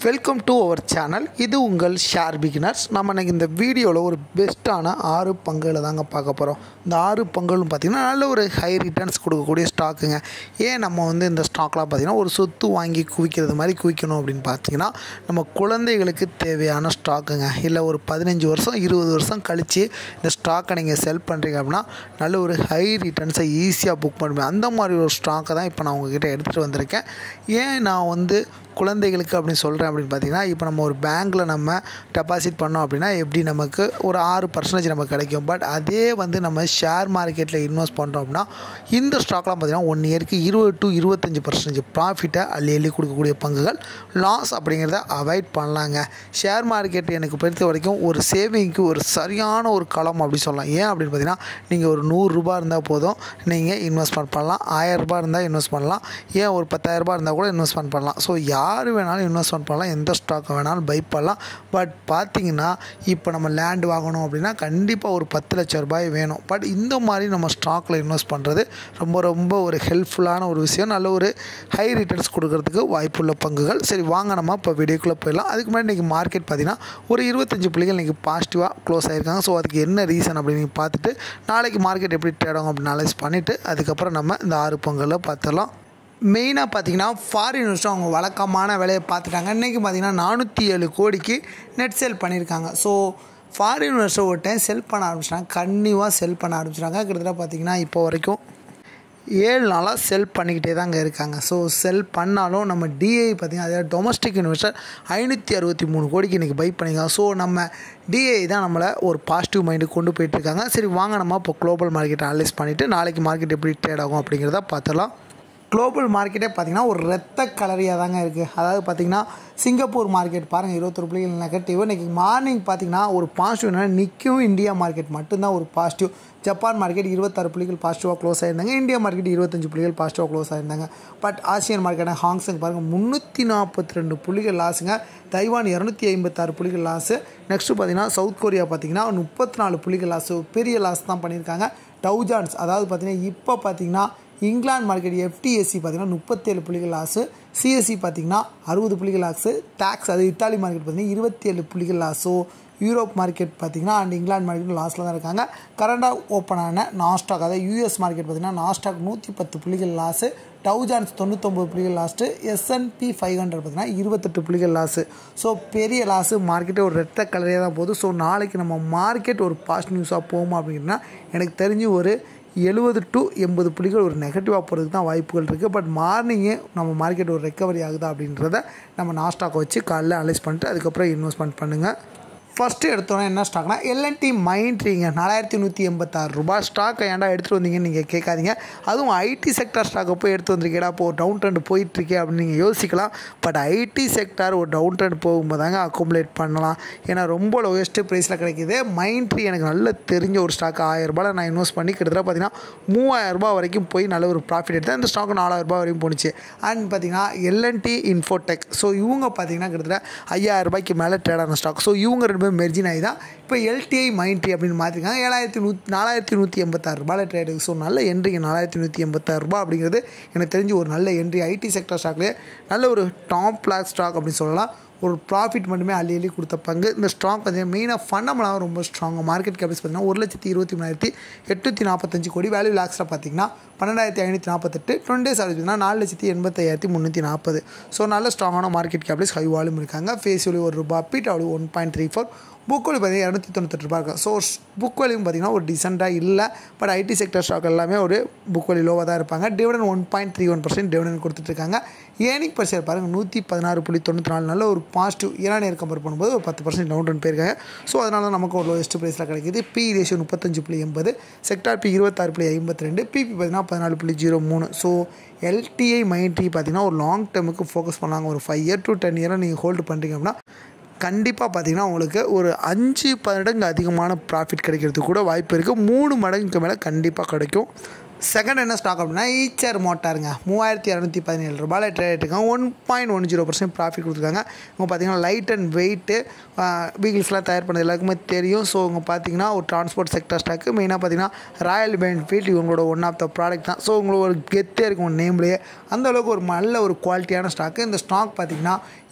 welcome to our channel இது உங்கள் share beginners நம்ம இன்னைக்கு இந்த வீடியோவில் ஒரு பெஸ்ட்டான ஆறு பங்குகளை தாங்க பார்க்க போகிறோம் இந்த ஆறு பங்குகளும் பார்த்திங்கன்னா நல்ல ஒரு ஹை ரிட்டர்ன்ஸ் கொடுக்கக்கூடிய ஸ்டாக்குங்க ஏன் நம்ம வந்து இந்த ஸ்டாக்லாம் பார்த்திங்கன்னா ஒரு சொத்து வாங்கி குவிக்கிறது மாதிரி குவிக்கணும் அப்படின்னு பார்த்தீங்கன்னா நம்ம குழந்தைகளுக்கு தேவையான ஸ்டாக்குங்க இல்லை ஒரு பதினஞ்சு வருஷம் இருபது வருஷம் கழித்து இந்த ஸ்டாக்கை நீங்கள் செல் பண்ணுறீங்க அப்படின்னா நல்ல ஒரு ஹை ரிட்டர்ன்ஸை ஈஸியாக புக் பண்ணுவேன் அந்த மாதிரி ஒரு ஸ்டாக்கை தான் இப்போ நான் உங்ககிட்ட எடுத்துகிட்டு வந்திருக்கேன் ஏன் நான் வந்து குழந்தைகளுக்கு அப்படின்னு சொல்கிறேன் அப்படின்னு பார்த்தீங்கன்னா இப்போ நம்ம ஒரு பேங்க்கில் நம்ம டெபாசிட் பண்ணோம் அப்படின்னா எப்படி நமக்கு ஒரு ஆறு பர்சன்டேஜ் நமக்கு கிடைக்கும் பட் அதே வந்து நம்ம ஷேர் மார்க்கெட்டில் இன்வெஸ்ட் பண்ணுறோம் அப்படின்னா இந்த ஸ்டாக்லாம் பார்த்தீங்கன்னா ஒன் இயருக்கு இருபது டு இருபத்தஞ்சி பர்சன்டேஜ் ப்ராஃபிட்டை அள்ளி அள்ளி கொடுக்கக்கூடிய பங்குகள் லாஸ் அப்படிங்கிறத அவாய்ட் பண்ணலாங்க ஷேர் மார்க்கெட் எனக்கு பொறுத்த வரைக்கும் ஒரு சேவிங்க்கு ஒரு சரியான ஒரு களம் அப்படி சொல்லலாம் ஏன் அப்படின்னு பார்த்தீங்கன்னா நீங்கள் ஒரு நூறுரூபா இருந்தால் போதும் நீங்கள் இன்வெஸ்ட்மெண்ட் பண்ணலாம் ஆயிரரூபா இருந்தால் இன்வெஸ்ட் பண்ணலாம் ஏன் ஒரு பத்தாயிரரூபா இருந்தால் கூட இன்வெஸ்ட்மெண்ட் பண்ணலாம் ஸோ யார் வேணாலும் இன்வெஸ்ட்மெண்ட் பண்ணலாம் எந்த ஸ்டாக்கை வேணாலும் பை பண்ணலாம் பட் பார்த்தீங்கன்னா இப்போ நம்ம லேண்ட் வாங்கணும் அப்படின்னா கண்டிப்பாக ஒரு பத்து லட்ச ரூபாய் வேணும் பட் இந்த மாதிரி நம்ம ஸ்டாக்கில் இன்வெஸ்ட் பண்ணுறது ரொம்ப ரொம்ப ஒரு ஹெல்ப்ஃபுல்லான ஒரு விஷயம் நல்ல ஒரு ஹை ரிட்டர்ன்ஸ் கொடுக்கறதுக்கு வாய்ப்புள்ள பங்குகள் சரி வாங்க நம்ம இப்போ வீடியோக்குள்ளே போயிடலாம் அதுக்கு முன்னாடி இன்றைக்கி மார்க்கெட் பார்த்தீங்கன்னா ஒரு இருபத்தஞ்சு புள்ளிகள் இன்றைக்கி பாசிட்டிவாக க்ளோஸ் ஆகிருக்காங்க ஸோ அதுக்கு என்ன ரீசன் அப்படின்னு நீங்கள் பார்த்துட்டு நாளைக்கு மார்க்கெட் எப்படி ட்ரேட் அப்படின்னு அனலைஸ் பண்ணிவிட்டு அதுக்கப்புறம் நம்ம இந்த ஆறு பொங்கலில் பார்த்துடலாம் மெயினாக பார்த்தீங்கன்னா ஃபாரின் இன்வெஸ்டர் அவங்க வழக்கமான வேலையை பார்த்துட்டாங்க இன்றைக்கி பார்த்தீங்கன்னா நானூற்றி ஏழு கோடிக்கு நெட் செல் பண்ணியிருக்காங்க ஸோ ஃபாரின் இன்வெஸ்டர் ஒரு டைம் செல் பண்ண ஆரம்பிச்சிட்டாங்க கன்னியூவாக செல் பண்ண ஆரம்பிச்சிட்டாங்க கிட்டத்தட்ட பார்த்தீங்கன்னா இப்போ வரைக்கும் ஏழு நாளாக செல் பண்ணிக்கிட்டே தாங்க இருக்காங்க ஸோ செல் பண்ணாலும் நம்ம டிஐ பார்த்திங்கன்னா அதாவது டொமஸ்டிக் இன்வெஸ்டர் ஐநூற்றி அறுபத்தி மூணு கோடிக்கு இன்றைக்கி பை பண்ணிக்கலாம் ஸோ நம்ம டிஐ தான் நம்மளை ஒரு பாசிட்டிவ் மைண்டுக்கு கொண்டு போயிட்டுருக்காங்க சரி வாங்க நம்ம இப்போ குளோபல் மார்க்கெட் அனலைஸ் பண்ணிவிட்டு நாளைக்கு மார்க்கெட் எப்படி ட்ரேட் ஆகும் அப்படிங்கிறத பார்த்துலாம் குளோபல் மார்க்கெட்டே பார்த்திங்கன்னா ஒரு ரத்த கலரியாக தாங்க இருக்குது அதாவது பார்த்திங்கன்னா சிங்கப்பூர் மார்க்கெட் பாருங்கள் இருபத்தொரு புள்ளிகள் நெகட்டிவ் இன்றைக்கி மார்னிங் பார்த்திங்கன்னா ஒரு பாசிட்டிவ் என்னென்னா நிற்கும் இந்தியா மார்க்கெட் மட்டும்தான் ஒரு பாசிட்டிவ் ஜப்பான் மார்க்கெட் இருபத்தாறு புள்ளிகள் பாசிட்டிவாக க்ளோஸ் ஆயிருந்தாங்க இந்தியா மார்க்கெட் இருபத்தஞ்சு புள்ளிகள் பாசிட்டிவாக க்ளோஸ் ஆயிருந்தாங்க பட் ஆசியன் மார்க்கெட்டாக ஹாங்ஸங் பாருங்கள் முந்நூற்றி நாற்பத்தி ரெண்டு புள்ளிகள் லாஸுங்க தைவான் இரநூத்தி ஐம்பத்தாறு புள்ளிகள் லாஸு நெக்ஸ்ட்டு பார்த்தீங்கன்னா சவுத் கொரியா பார்த்திங்கன்னா முப்பத்தி நாலு புள்ளிகள் லாஸு பெரிய லாஸ் தான் பண்ணியிருக்காங்க டவுஜான்ஸ் அதாவது பார்த்திங்கன்னா இப்போ பார்த்திங்கன்னா இங்கிலாந்து மார்க்கெட் எஃப்டிஎஸ்சி பார்த்திங்கன்னா முப்பத்தேழு புள்ளிகள் லாஸு சிஎஸ்சி பார்த்திங்கன்னா அறுபது புள்ளிகள் லாஸு டேக்ஸ் அது இத்தாலி மார்க்கெட் பார்த்திங்கன்னா இருபத்தி ஏழு புள்ளிகள் லாஸோ யூரோப் மார்க்கெட் பார்த்திங்கன்னா அண்ட் இங்கிலாந்து மார்க்கெட் லாஸில் தான் இருக்காங்க கரண்டாக ஓப்பன் ஆன நாஸ்டாக் அதாவது யூஎஸ் மார்க்கெட் பார்த்திங்கன்னா நாஸ்டாக் நூற்றி பத்து புள்ளிகள் லாஸு டவுஜான்ஸ் தொண்ணூத்தொம்பது புள்ளிகள் லாஸ்ட்டு எஸ்என்பி ஃபைவ் ஹண்ட்ரட் பார்த்திங்கன்னா இருபத்தெட்டு புள்ளிகள் லாஸு ஸோ பெரிய லாஸு மார்க்கெட்டே ஒரு ரெட்ட கலரையாக தான் போகுது ஸோ நாளைக்கு நம்ம மார்க்கெட் ஒரு பாசிட்டிவ் நியூஸாக போகுமா அப்படின்னா எனக்கு தெரிஞ்சு ஒரு எழுபது டு எண்பது புள்ளிகள் ஒரு நெகட்டிவாக போகிறதுக்கு தான் வாய்ப்புகள் இருக்குது பட் மார்னிங்கே நம்ம மார்க்கெட் ஒரு ரெக்கவரி ஆகுதா அப்படின்றத நம்ம நாஸ்டாக்கை வச்சு காலைல அனலைஸ் பண்ணிட்டு அதுக்கப்புறம் இன்வெஸ்ட்மெண்ட் பண்ணுங்கள் ஃபஸ்ட்டு எடுத்தோன்னே என்ன ஸ்டாக்னா எல்என்டி மைண்ட்ரிங்க நாலாயிரத்தி நூற்றி எண்பத்தாறு ரூபாய் ஸ்டாக்கை ஏன்டா எடுத்துகிட்டு வந்தீங்கன்னு நீங்கள் கேட்காதீங்க அதுவும் ஐடி செக்டார் ஸ்டாக்கை போய் எடுத்து வந்திருக்கேடா இப்போ ஒரு டவுன் ட்ரெண்ட் போயிட்டுருக்கே அப்படின்னு நீங்கள் யோசிக்கலாம் பட் ஐடி செக்டார் ஒரு டவுன் ட்ரெண்ட் போகும்போது தாங்க அக்குமுலேட் பண்ணலாம் ஏன்னா ரொம்ப லோயஸ்ட்டு ப்ரைஸில் கிடைக்கிது மைண்ட்ரி எனக்கு நல்ல தெரிஞ்ச ஒரு ஸ்டாக் ஆயிரரூபாயில் நான் இன்வெஸ்ட் பண்ணி கிட்டத்தட்ட பார்த்தீங்கன்னா மூவாயிரரூபா வரைக்கும் போய் நல்ல ஒரு ப்ராஃபிட் எடுத்தேன் இந்த ஸ்டாக் நாலாயிரரூபா வரைக்கும் போணுச்சு அண்ட் பார்த்தீங்கன்னா எல்என்டி இன்ஃபோடெக் ஸோ இவங்க பார்த்தீங்கன்னா கிட்டத்தட்ட ஐயாயிரம் ரூபாய்க்கு மேலே ட்ரேட் ஆன ஸ்டாக் ஸோ இவங்க ரெண்டு பேரும் மெர்ஜின் ஆகி தான் இப்போ எல்டிஐ மைண்ட்ரி அப்படின்னு மாற்றிருக்காங்க ஏழாயிரத்தி நூற்றி நாலாயிரத்தி நூற்றி எண்பத்தாறு ரூபாயில் ட்ரேடு ஸோ நல்ல என்ட்ரிங்க நாலாயிரத்தி நூற்றி எண்பத்தாறு ரூபா அப்படிங்கிறது எனக்கு தெரிஞ்சு ஒரு நல்ல என்ட்ரி ஐடி செக்டர் ஸ்டாக்லேயே நல்ல ஒரு டாப் பிளாக் ஸ்டாக் அப்படின்னு சொல்லலாம் ஒரு ப்ராஃபிட் மட்டுமே அள்ளி அள்ளி கொடுத்த பங்கு இந்த ஸ்ட்ராங் பார்த்தீங்கன்னா மெயினாக ஃபண்டமெல்லாம் ரொம்ப ஸ்ட்ராங்காக மார்க்கெட் கேபிள்ஸ் பார்த்தீங்கன்னா ஒரு லட்சத்தி இருபத்தி மூணாயிரத்தி எட்நூற்றி நாற்பத்தஞ்சு கோடி வேல்யூ லாக்ஸில் பார்த்தீங்கன்னா பன்னெண்டாயிரத்தி ஐநூற்றி நாற்பத்தெட்டு டுவெண்ட்டி டேஸ் ஆகுதுன்னா நாலு லட்சத்தி எண்பத்தாயிரத்தி முந்நூற்றி நாற்பது ஸோ நல்ல ஸ்ட்ராங்கான மார்க்கெட் கேபிள்ஸ் ஹை வால்யூம் இருக்காங்க ஃபேஸ் வேல்யூ ஒரு ரூபா பீட் value one point three four book value பார்த்தீங்கன்னா இரநூத்தி தொண்ணூத்தெட்டு ரூபா இருக்கும் ஸோ புக் வேல்யூ பார்த்தீங்கன்னா ஒரு டிசெண்டாக இல்லை பட் ஐடி செக்டர் ஸ்டாக் எல்லாமே ஒரு புக் வேல்யூ லோவாக தான் இருப்பாங்க dividend one point three one percent dividend கொடுத்துட்ருக்காங்க ஏனிக் பர் ஷேர் பாருங்கள் நூற்றி பதினாறு புள்ளி தொண்ணூற்றி நாலு நல்ல ஒரு பாசிட்டிவ் ஈரான் நேர் கம்பேர் பண்ணும்போது ஒரு பத்து பர்சன்ட் டவுன் ரன் போயிருக்காங்க ஸோ அதனால நமக்கு ஒரு லோயஸ்ட் ப்ரைஸில் கிடைக்கிது பி ரேஷியோ முப்பத்தஞ்சு புள்ளி எண்பது செக்டார் பி இருபத்தாறு புள்ளி ஐம்பத்தி ரெண்டு பிபி பார்த்தீங்கன்னா பதினாலு புள்ளி ஜீரோ மூணு ஸோ எல்டிஐ மைண்ட்ரி பார்த்தீங்கன்னா ஒரு லாங் டேர்முக்கு ஃபோக்கஸ் பண்ணாங்க ஒரு ஃபைவ் இயர் டு டென் இயராக நீங்கள் ஹோல்டு பண்ணுறீங்க அப்படின்னா கண்டிப்பாக பார்த்தீங்கன்னா உங்களுக்கு ஒரு அஞ்சு மடங்கு அதிகமான ப்ராஃபிட் கிடைக்கிறதுக்கு கூட வாய்ப்பு இருக்குது மூணு மடங்குக்கு மேலே கண்டிப்பாக கிடைக்கும் செகண்ட் என்ன ஸ்டாக் அப்படின்னா ஈச்சர் மோட்டாருங்க மூவாயிரத்தி இரநூத்தி பதினேழு ரூபாயில் ட்ரேட் இருக்காங்க one point one zero percent profit கொடுத்துருக்காங்க இவங்க பார்த்தீங்கன்னா லைட் அண்ட் வெயிட்டு வீகிள்ஸ்லாம் தயார் பண்ணது எல்லாருக்குமே தெரியும் ஸோ இவங்க பார்த்தீங்கன்னா ஒரு டிரான்ஸ்போர்ட் செக்டர் ஸ்டாக்கு மெயினாக பார்த்தீங்கன்னா ராயல் பென்ஃபீல்ட் இவங்களோட ஒன் ஆஃப் த ப்ராடக்ட் தான் ஸோ உங்களுக்கு ஒரு கெத்தே இருக்கும் நேம்லேயே அந்த அளவுக்கு ஒரு நல்ல ஒரு குவாலிட்டியான ஸ்டாக்கு இந்த ஸ்டாக் பார்த்தீங்கன்னா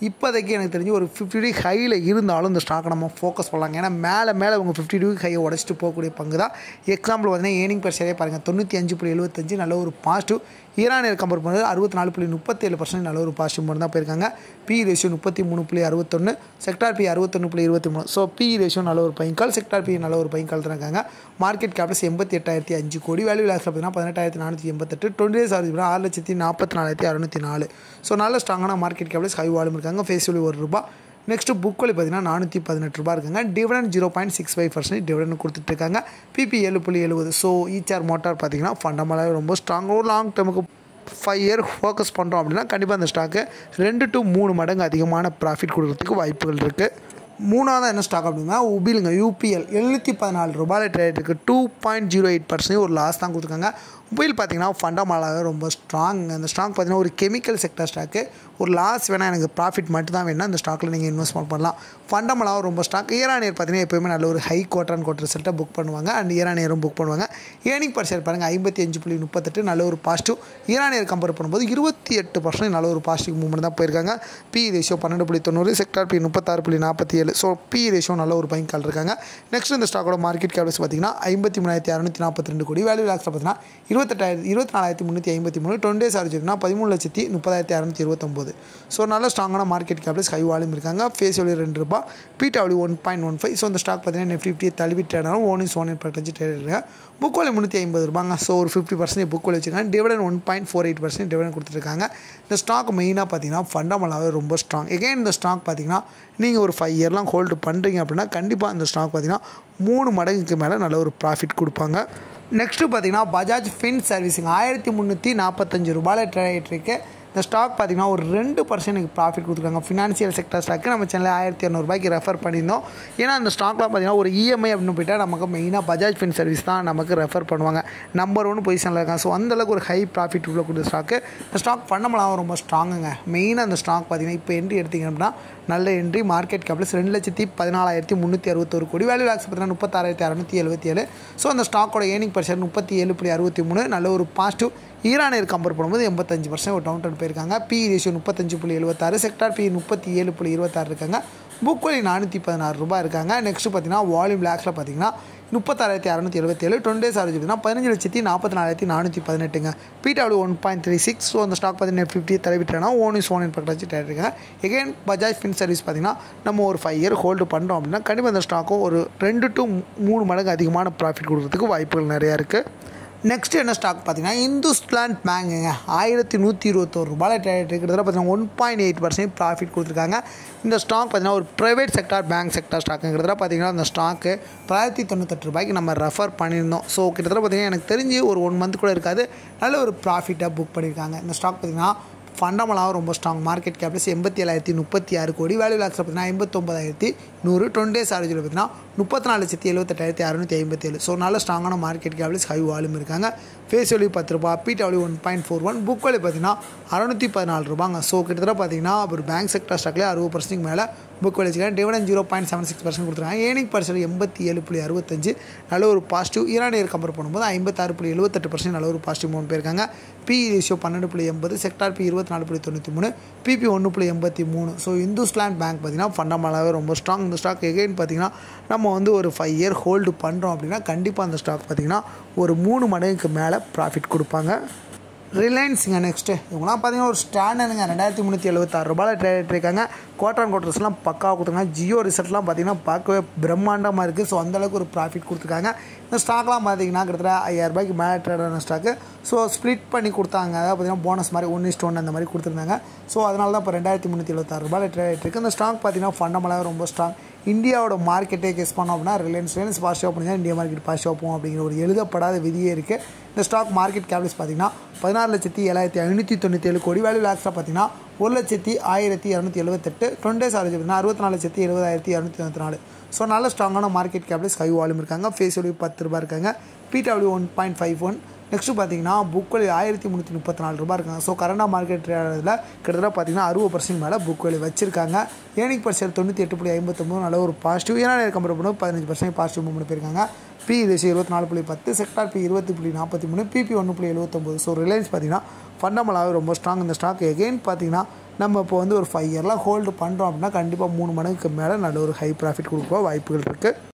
இப்போதைக்கு எனக்கு தெரிஞ்சு ஒரு ஃபிஃப்டி டிகிரி ஹையில் இருந்தாலும் இந்த ஸ்டாக்கை நம்ம ஃபோக்கஸ் பண்ணலாம் ஏன்னா மேலே மேலே உங்கள் ஃபிஃப்டி டிகிரி ஹையை உடச்சிட்டு போகக்கூடிய பங்கு தான் எக்ஸாம்பிள் பார்த்தீங்கன்னா ஏர்னிங் பர் ஷேரே பாருங்கள் தொண்ணூற்றி அஞ்சு புள்ளி எழுபத்தஞ்சு நல்ல ஒரு பாசிட்டிவ் ஈரானியர் கம்பேர் பண்ணுறது அறுபத்தி நாலு புள்ளி முப்பத்தேழு பர்சன்ட் நல்ல ஒரு பாசிட்டிவ் மட்டும் தான் போயிருக்காங்க பி ரேஷியோ முப்பத்தி மூணு புள்ளி அறுபத்தொன்று செக்டார் பி அறுபத்தொன்று புள்ளி இருபத்தி மூணு ஸோ பி ரேஷியோ நல்ல ஒரு பையன்கால் செக்டார் பி நல்ல ஒரு பையன்கால் தான் இருக்காங்க மார்க்கெட் கேப்டஸ் எண்பத்தி எட்டாயிரத்தி அஞ்சு கோடி வேல்யூ லாக்ஸில் பார்த்தீங்கன்னா பதினெட்டாயிரத்தி நானூற்றி எண்பத்தெட்டு டுவெண்ட்டி டேஸ் ஆகுது ஆறு லட்சத்தி நாற்பத்தி நாலாயிரத்தி அறுநூற்றி நாலு ஸோ நல்ல ஸ்ட்ராங்கான மார்க்கெட் கேப்டஸ் ஹை வாலும் இருக்காங்க ஃபேஸ் வேல்யூ ஒரு ரூபா நெக்ஸ்ட்டு புக் வழி பார்த்தீங்கன்னா நானூற்றி பதினெட்டு ரூபா இருக்குங்க dividend zero point six five percent dividend கொடுத்துட்ருக்காங்க பிபி ஏழு புள்ளி எழுபது ஸோ ஈச்ஆர் மோட்டார் பார்த்தீங்கன்னா ஃபண்டமெண்டாக ரொம்ப ஸ்ட்ராங் ஒரு லாங் டேர்முக்கு ஃபைவ் இயர் ஃபோக்கஸ் பண்ணுறோம் அப்படின்னா கண்டிப்பாக அந்த ஸ்டாக்கு ரெண்டு டு மூணு மடங்கு அதிகமான ப்ராஃபிட் கொடுக்கறதுக்கு வாய்ப்புகள் இருக்குது மூணாவது என்ன ஸ்டாக் அப்படின்னா உபிலுங்க யூபிஎல் எழுநூற்றி பதினாலு ரூபாயில் ட்ரேட் இருக்குது two point zero eight percent ஒரு லாஸ் தான் கொடுத்துருக்காங்க உபில் பார்த்தீங்கன்னா ஃபண்டமாலாகவே ரொம்ப ஸ்ட்ராங் அந்த ஸ்டாக் பார்த்தீங்கன்னா ஒரு கெமிக்கல் செக்டர் ஸ்டாக்கு ஒரு லாஸ் வேணால் எனக்கு ப்ராஃபிட் மட்டும் தான் வேணும் அந்த ஸ்டாக்கில் நீங்கள் இன்வெஸ்ட்மெண்ட் பண்ணலாம் ஃபண்டமலாகவும் ரொம்ப ஸ்டாக் ஈரானியர் பார்த்தீங்கன்னா எப்போயுமே நல்ல ஒரு ஹை குவார்டர் அண்ட் குவார்டர் ரிசல்ட்டை புக் பண்ணுவாங்க அண்ட் ஈரானியரும் புக் பண்ணுவாங்க ஏர்னிங் பர் ஷேர் பாருங்கள் ஐம்பத்தி அஞ்சு புள்ளி முப்பத்தெட்டு நல்ல ஒரு பாசிட்டிவ் ஈரானியர் கம்பேர் பண்ணும்போது இருபத்தி எட்டு பர்சன்ட் நல்ல ஒரு பாசிட்டிவ் மூவ்மெண்ட் தான் போயிருக்காங்க பி ரேஷியோ பன்னெண்டு புள்ளி தொண்ணூறு செக்டார் பி முப்பத்தாறு புள்ளி நாற்பத்தி ஏழு ஸோ பி ரேஷியோ நல்ல ஒரு பையன் கால் இருக்காங்க நெக்ஸ்ட் இந்த ஸ்டாக்கோட மார்க்கெட் கேப்டஸ் பார்த்தீங்கன்னா ஐம்பத்தி மூணாயிரத்தி அறுநூற்றி நாற்பத்தி ரெண்டு கோடி வேல்யூ லாக்ஸில் பார்த்தீங்கன்னா இருபத்தெட்டாயிரத்தி இருபத்தி நாலாயிரத்தி முந்நூற்றி ஐம்பத்தி மூணு டுவெண்ட்டி டேஸ் ஆர்ஜினா பதிமூணு லட்சத்தி முப்பதாயிரத்தி அறுநூற்றி இருபத்தொம்போது ஸோ நல்ல ஸ்ட்ராங்கான மார்க்கெட் கேப்டஸ் ஹை வால்யூம் இருக்காங்க ஃபேஸ் வேல்யூ ரெண்டு ரூபா PW one point one five so இந்த ஸ்டாக் பார்த்தீங்கன்னா நெஃப்டி ஃபிஃப்டி தழுவி ட்ரேடாலும் own is one percent trade இருக்காங்க புக் வேல்யூ முந்நூற்றி ஐம்பது ரூபாங்க ஸோ ஒரு ஃபிஃப்டி பர்சன்ட் புக் வேல்யூ வச்சுருக்காங்க dividend one point four eight percent dividend கொடுத்துருக்காங்க இந்த ஸ்டாக் மெயினாக பார்த்தீங்கன்னா ஃபண்டமெண்டாகவே ரொம்ப ஸ்ட்ராங் எகைன் இந்த ஸ்டாக் பார்த்தீங்கன்னா நீங்கள் ஒரு ஃபைவ் இயர்லாம் ஹோல்டு பண்ணுறீங்க அப்படின்னா கண்டிப்பாக இந்த ஸ்டாக் பார்த்தீங்கன்னா மூணு மடங்குக்கு மேலே நல்ல ஒரு ப்ராஃபிட் கொடுப்பாங்க நெக்ஸ்ட்டு பார்த்தீங்கன்னா பஜாஜ் ஃபின் சர்வீஸிங் ஆயிரத்தி முந்நூற்றி நாற்பத்தஞ்சு ரூபாயில் ட்ரேட் இருக்கு இந்த ஸ்டாக் பார்த்தீங்கன்னா ஒரு ரெண்டு பர்சன்ட் எனக்கு ப்ராஃபிட் கொடுத்துருக்காங்க ஃபினான்ஷியல் செக்டர் ஸ்டாக்கு நம்ம சேனலில் ஆயிரத்தி இரநூறுபாய்க்கு ரெஃபர் பண்ணியிருந்தோம் ஏன்னா அந்த ஸ்டாக்லாம் பார்த்தீங்கன்னா ஒரு இஎம்ஐ அப்படின்னு போயிட்டால் நமக்கு மெயினாக பஜாஜ் ஃபின் சர்வீஸ் தான் நமக்கு ரெஃபர் பண்ணுவாங்க நம்பர் ஒன் பொசிஷனில் இருக்காங்க ஸோ அந்தளவுக்கு ஒரு ஹை ப்ராஃபிட் உள்ள கொடுத்த ஸ்டாக்கு இந்த ஸ்டாக் பண்ணமெல்லாம் ரொம்ப ஸ்ட்ராங்குங்க மெயினாக அந்த ஸ்டாக் பார்த்தீங்கன்னா இப்போ என்ட்ரி எடுத்திங்க அப்படின்னா நல்ல என்ட்ரி மார்க்கெட் கேப்டல்ஸ் ரெண்டு லட்சத்தி பதினாலாயிரத்தி முந்நூற்றி அறுபத்தொரு கோடி வேல்யூ லாக்ஸ் பார்த்தீங்கன்னா முப்பத்தாறாயிரத்தி அறுநூற்றி எழுபத்தி ஏழு ஸோ அந்த ஸ்டாக்கோட ஏர்னிங் பர்சன்ட் முப்பத்தி ஏழு புள்ளி அறுபத்தி மூணு நல்ல ஒரு பாசிட்டிவ் ஈரானியர் கம்பேர் பண்ணும்போது எண்பத்தஞ்சு பர்சன்ட் ஒரு டவுன் போயிருக்காங்க பி ரேஷியோ முப்பத்தஞ்சு புள்ளி எழுபத்தாறு செக்டார் பி முப்பத்தி ஏழு புள்ளி இருபத்தாறு இருக்காங்க புக் வழி நானூற்றி பதினாறு ரூபாய் இருக்காங்க நெக்ஸ்ட்டு பார்த்தீங்கன்னா வால்யூம் லேக்ஸில் பார்த்தீங்கன்னா முப்பத்தாறாயிரத்தி அறநூற்றி எழுபத்தேழு டுவெண்ட்டி டேஸ் ஆரஞ்சு பார்த்தீங்கன்னா பதினஞ்சு லட்சத்தி நாற்பத்தி நாலாயிரத்தி நானூற்றி பதினெட்டுங்க PW one point three six so அந்த ஸ்டாக் பார்த்தீங்கன்னா ஃபிஃப்டி தலைவிட்டேன்னா ஓன் இஸ் ஓன் இன்பெக்ட் வச்சு இருக்காங்க எகைன் பஜாஜ் ஃபின் சர்வீஸ் பார்த்தீங்கன்னா நம்ம ஒரு ஃபைவ் இயர் ஹோல்டு பண்ணுறோம் அப்படின்னா கண்டிப்பாக அந்த ஸ்டாக்கும் ஒரு ரெண்டு டு மூணு மடங்கு அதிகமான ப்ராஃபிட் கொடுக்கறதுக்கு வாய்ப்புகள் நிறையா இருக்குது நெக்ஸ்ட் என்ன ஸ்டாக் பார்த்தீங்கன்னா இந்துஸ்லாண்ட் பேங்குங்க ஆயிரத்தி நூற்றி இருபத்தோரு ரூபாயில் ட்ரேட் கிட்டத்தட்ட பார்த்தீங்கன்னா one point eight percent profit கொடுத்துருக்காங்க இந்த ஸ்டாக் பார்த்தீங்கன்னா ஒரு ப்ரைவேட் செக்டார் பேங்க் செக்டார் ஸ்டாக்குங்கிறதுல பார்த்தீங்கன்னா அந்த ஸ்டாக்கு தொள்ளாயிரத்தி தொண்ணூத்தெட்டு ரூபாய்க்கு நம்ம ரெஃபர் பண்ணியிருந்தோம் ஸோ கிட்டத்தட்ட பார்த்தீங்கன்னா எனக்கு தெரிஞ்சு ஒரு ஒன் மந்த் கூட இருக்காது நல்ல ஒரு ப்ராஃபிட்டாக புக் பண்ணியிருக்காங்க இந்த ஸ்டாக் பார்த்தீங்கன்னா ஃபண்டமெண்டாகவும் ரொம்ப ஸ்ட்ராங் மார்க்கெட் கேப்டஸ் எண்பத்தி ஏழாயிரத்தி முப்பத்தி ஆறு கோடி வேல்யூ லாக்ஸில் பார்த்தீங்கன்னா ஐம்பத்தொம்பதாயிரத்தி நூறு டுவெண்ட்டி டேஸ் ஆரஞ்சில் பார்த்தீங்கன்னா முப்பத்தி நாலு லட்சத்தி எழுபத்தெட்டாயிரத்தி அறுநூற்றி ஐம்பத்தி ஏழு ஸோ நல்ல ஸ்ட்ராங்கான மார்க்கெட் கேப்டஸ் ஹை வால்யூம் இருக்காங்க ஃபேஸ் வேல்யூ பத்து ரூபா PW one point four one book value பார்த்தீங்கன்னா அறுநூற்றி பதினாலு ரூபாங்க ஸோ கிட்டத்தட்ட பார்த்தீங்கன்னா ஒரு பேங்க் செக்டர் ஸ்டாக்லேயே அறுபது பர்சன்ட் மேலே புக் வேல்யூ வச்சுக்கலாம் dividend zero point seven six percent கொடுத்துருக்காங்க ஏர்னிங் பர்சன்ட் எண்பத்தி ஏழு புள்ளி அறுபத்தஞ்சு நல்ல ஒரு பாசிட்டிவ் ஈரானியர் கம்பேர் பண்ணும்போது ஐம்பத்தாறு புள்ளி எழுபத்தெட்டு பர்சன்ட் நல்ல ஒரு பாசிட்டிவ் மூணு போயிருக்காங்க பி ரேஷியோ பன்னெண்டு புள்ளி எண்பது செக்டார் பி இருபத்தி நாலு புள்ளி தொண்ணூற்றி மூணு பிபி ஒன்று புள்ளி எண்பத்தி மூணு ஸோ இந்துஸ்லாண்ட் பேங்க் பார்த்தீங்கன்னா ஃபண்டமெண்டாகவே ரொம்ப ஸ்ட்ராங் இந்த ஸ்டாக் எகைன் பார்த்தீங்கன்னா நம்ம வந்து ஒரு ஃபைவ் இயர் ஹோல்டு பண்ணுறோம் அப்படின்னா கண்டிப்பாக அந்த ஸ்டாக் பார்த்தீங்கன்னா ஒரு மூணு மடங்குக்கு மேலே ப்ராஃபிட் கொடுப்பாங்க ரிலையன்ஸுங்க நெக்ஸ்ட்டு இவங்களாம் பார்த்தீங்கன்னா ஒரு ஸ்டாண்டர்டுங்க ரெண்டாயிரத்தி முந்நூற்றி எழுபத்தாறு ரூபாயில் ட்ரேட் இருக்காங்க குவார்டர் அண்ட் குவார்டர்ஸ்லாம் பக்காவாக கொடுத்துருக்காங்க ஜியோ ரிசல்ட்லாம் பார்த்தீங்கன்னா பார்க்கவே பிரம்மாண்டமாக இருக்குது ஸோ அந்தளவுக்கு ஒரு ப்ராஃபிட் கொடுத்துருக்காங்க இந்த ஸ்டாக்லாம் பார்த்தீங்கன்னா கிட்டத்தட்ட ஐயாயிரம் ரூபாய்க்கு மேலே ட்ரேட் ஆன ஸ்டாக்கு ஸோ ஸ்ப்ளிட் பண்ணி கொடுத்தாங்க அதாவது பார்த்தீங்கன்னா போனஸ் மாதிரி ஒன் இஸ்ட் ஒன் அந்த மாதிரி கொடுத்துருந்தாங்க ஸோ அதனால தான் இப்போ ரெண்டாயிரத்தி முந்நூற்றி எழுபத்தாறு ரூபாயில் ட்ரேட் இருக்குது இந்த ஸ்டாக் பார்த்தீங்கன்னா ஃபண்டமெண்டாக ரொம்ப ஸ்ட்ராங் இந்தியாவோட மார்க்கெட்டே கெஸ் பண்ணோம் அப்படின்னா ரிலையன்ஸ் ரிலையன்ஸ் பாசிட்டிவ் பண்ணிங்கன்னா இந்தியா மார்க்கெட் பாசிட்டிவ் போகும் அப்படிங்கிற ஒரு எழுதப்படாத விதியே இருக்குது இந்த ஸ்டாக் மார்க்கெட் கேபிள்ஸ் பார்த்தீங்கன்னா பதினாறு லட்சத்தி ஏழாயிரத்தி ஐநூற்றி தொண்ணூற்றி ஏழு கோடி வேல்யூ லாக்ஸில் பார்த்தீங்கன்னா ஒரு லட்சத்தி ஆயிரத்தி இரநூத்தி எழுபத்தெட்டு டுவெண்ட்டி டேஸ் ஆரஞ்சு பார்த்தீங்கன்னா அறுபத்தி நாலு லட்சத்தி எழுபதாயிரத்தி இரநூத்தி தொண்ணூற்றி நாலு ஸோ நல்ல ஸ்ட்ராங்கான மார்க்கெட் கேபிள்ஸ் ஹை வால்யூம் இருக்காங்க ஃபேஸ் வேல்யூ பத்து ரூபாய் இருக்காங்க PW one point five one next பார்த்தீங்கன்னா புக் வேல்யூ ஆயிரத்தி முந்நூற்றி முப்பத்தி நாலு ரூபா இருக்காங்க ஸோ கரண்டாக மார்க்கெட் இதில் கிட்டத்தட்ட பார்த்தீங்கன்னா அறுபது பர்சன்ட் மேலே புக் வேல்யூ வச்சிருக்காங்க ஏனிக் பர்சன்ட் தொண்ணூற்றி எட்டு புள்ளி ஐம்பத்தொம்பது நல்ல ஒரு பாசிட்டிவ் ஏன்னா கம்பேர் பண்ணும்போது பதினஞ்சு பர்சன்ட் பாசிட்டிவ் மூவ்மெண்ட் போயிருக்காங்க பி ரேஷியோ இருபத்தி நாலு புள்ளி பத்து செக்டார் பி இருபத்தி புள்ளி நாற்பத்தி மூணு பிபி ஒன்று புள்ளி எழுபத்தொம்பது ஸோ ரிலையன்ஸ் பார்த்தீங்கன்னா ஃபண்டமெண்டாகவே ரொம்ப ஸ்ட்ராங் இந்த ஸ்டாக் எகெயின் பார்த்தீங்கன்னா நம்ம இப்போ வந்து ஒரு ஃபைவ் இயர்லாம் ஹோல்டு பண்ணுறோம் அப்படின்னா கண்டிப்பாக மூணு மடங்குக்கு மேலே நல்ல ஒரு ஹை ப்ராஃபிட் கொடுக்க வாய்ப்புகள் இருக்குது